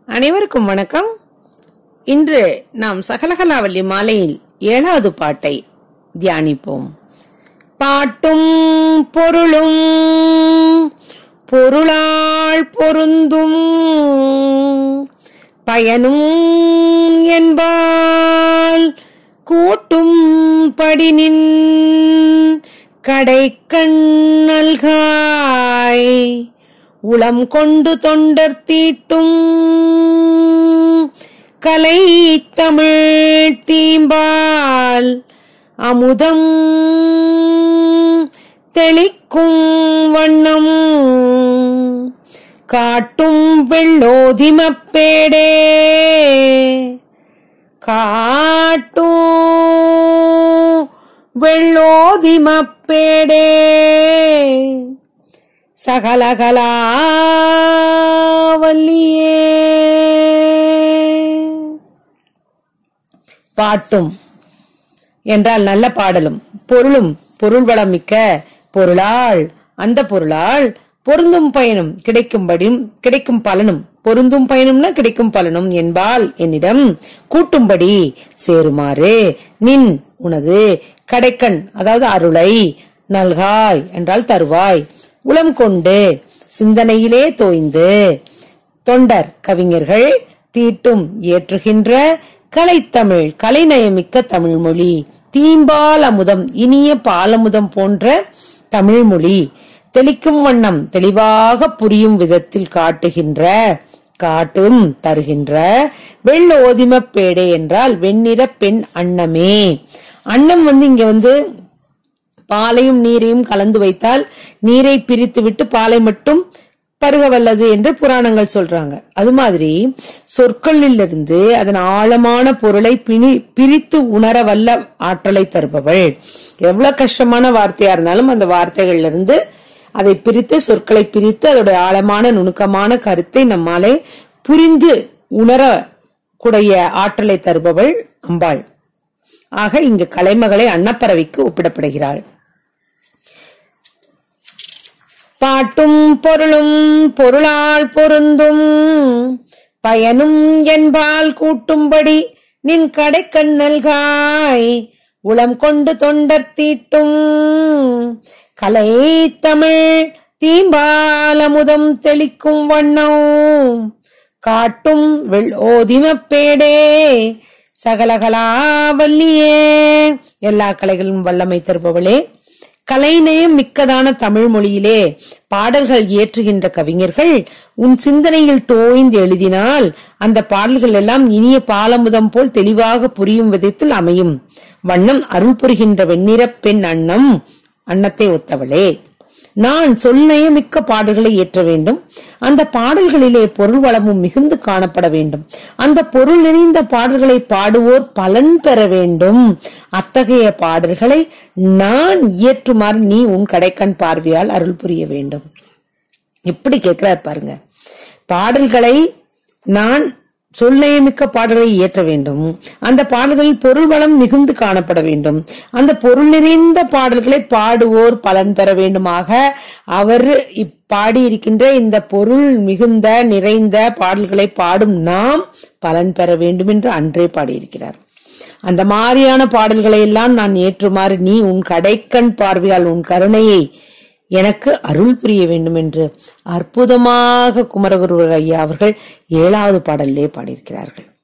அனைவருக்கும் வணக்கம் இன்று நாம் சகலகலாவல்லி மாலையில் ஏழாவது பாட்டை தியானிப்போம் பாட்டும் பொருளும் பொருளால் பொருந்தும் பயனும் என்பால் கூட்டும் படினின் கடை கண்ணல்காய் உளம் கொண்டு தொண்டர் தீட்டும் கலை தமிழ் தீம்பால் அமுதம் தெளிக்கும் வண்ணம் காட்டும் வெள்ளோதிமப்பேடே காட்டும் வெள்ளோதிமப்பேடே சகலகலா வல்லியே பாட்டும் என்றால் நல்ல பாடலும் பொருளும் பொருள் வளம் மிக்க பொருளால் அந்த பொருளால் பொருந்தும் பயனும் கிடைக்கும்படி கிடைக்கும் பலனும் பொருந்தும் பயனும்னா கிடைக்கும் பலனும் என்பால் என்னிடம் கூட்டும்படி சேருமாறு நின் உனது கடைக்கண் அதாவது அருளை நல்காய் என்றால் தருவாய் உளம் கொண்டு சிந்தனையிலே தோய்ந்து தொண்டர் கவிஞர்கள் தீட்டும் ஏற்றுகின்ற கலைத்தமிழ் கலைநயமிக்க தமிழ் மொழி தீம்பால் அமுதம் இனிய பாலமுதம் போன்ற தமிழ் மொழி தெளிக்கும் வண்ணம் தெளிவாக புரியும் விதத்தில் காட்டுகின்ற காட்டும் தருகின்ற வெள்ள ஓதிம பேடை என்றால் வெண்ணிற பெண் அன்னமே அன்னம் வந்து இங்க வந்து பாலையும் நீரையும் கலந்து வைத்தால் நீரை பிரித்து விட்டு பாலை மட்டும் பருக வல்லது என்று புராணங்கள் சொல்றாங்க அது மாதிரி சொற்களிலிருந்து அதன் ஆழமான பொருளை பிணி பிரித்து உணர வல்ல ஆற்றலை தருபவள் எவ்வளவு கஷ்டமான வார்த்தையா இருந்தாலும் அந்த வார்த்தைகள்ல இருந்து அதை பிரித்து சொற்களை பிரித்து அதோடைய ஆழமான நுணுக்கமான கருத்தை நம்மாலே புரிந்து உணர கூடிய ஆற்றலை தருபவள் அம்பாள் ஆக இங்கு கலைமகளை அன்னப்பறவைக்கு ஒப்பிடப்படுகிறாள் பாட்டும் பொருளும் பொருளால் பொருந்தும் பயனும் என்பால் கூட்டும்படி நின் கடை கண்ணல்காய் உளம் கொண்டு தொண்டர் தீட்டும் கலை தமிழ் தீம்பாலமுதம் தெளிக்கும் வண்ணம் காட்டும் வெள் ஓதிமப்பேடே சகலகலா வல்லியே எல்லா கலைகளும் வல்லமை தருபவளே கலைநயம் மிக்கதான தமிழ் மொழியிலே பாடல்கள் இயற்றுகின்ற கவிஞர்கள் உன் சிந்தனையில் தோய்ந்து எழுதினால் அந்த பாடல்கள் எல்லாம் இனிய பாலமுதம் போல் தெளிவாக புரியும் விதத்தில் அமையும் வண்ணம் அருள் புரிகின்ற வெண்ணிறப் பெண் அன்னம் அன்னத்தை ஒத்தவளே நான் சொல்நயமிக்க பாடல்களை ஏற்ற வேண்டும் அந்த பாடல்களிலே பொருள் வளமும் மிகுந்து காணப்பட வேண்டும் அந்த பொருள் நிறைந்த பாடல்களை பாடுவோர் பலன் பெற வேண்டும் அத்தகைய பாடல்களை நான் இயற்றுமாறு நீ உன் கடைக்கண் பார்வையால் அருள் புரிய வேண்டும் எப்படி கேட்கிறார் பாருங்க பாடல்களை நான் சொல்நயமிக்க பாடல்களை இயற்ற வேண்டும் அந்த பாடல்களில் பொருள் வளம் மிகுந்து காணப்பட வேண்டும் அந்த பொருள் நிறைந்த பாடல்களை பாடுவோர் பலன் பெற வேண்டுமாக அவர் பாடியிருக்கின்ற இந்த பொருள் மிகுந்த நிறைந்த பாடல்களை பாடும் நாம் பலன் பெற வேண்டும் என்று அன்றே பாடியிருக்கிறார் அந்த மாதிரியான பாடல்களை எல்லாம் நான் ஏற்றுமாறு நீ உன் கடைக்கண் பார்வையால் உன் கருணையை எனக்கு அருள் புரிய வேண்டும் என்று அற்புதமாக குமரகுரு ஐயா அவர்கள் ஏழாவது பாடலிலே பாடியிருக்கிறார்கள்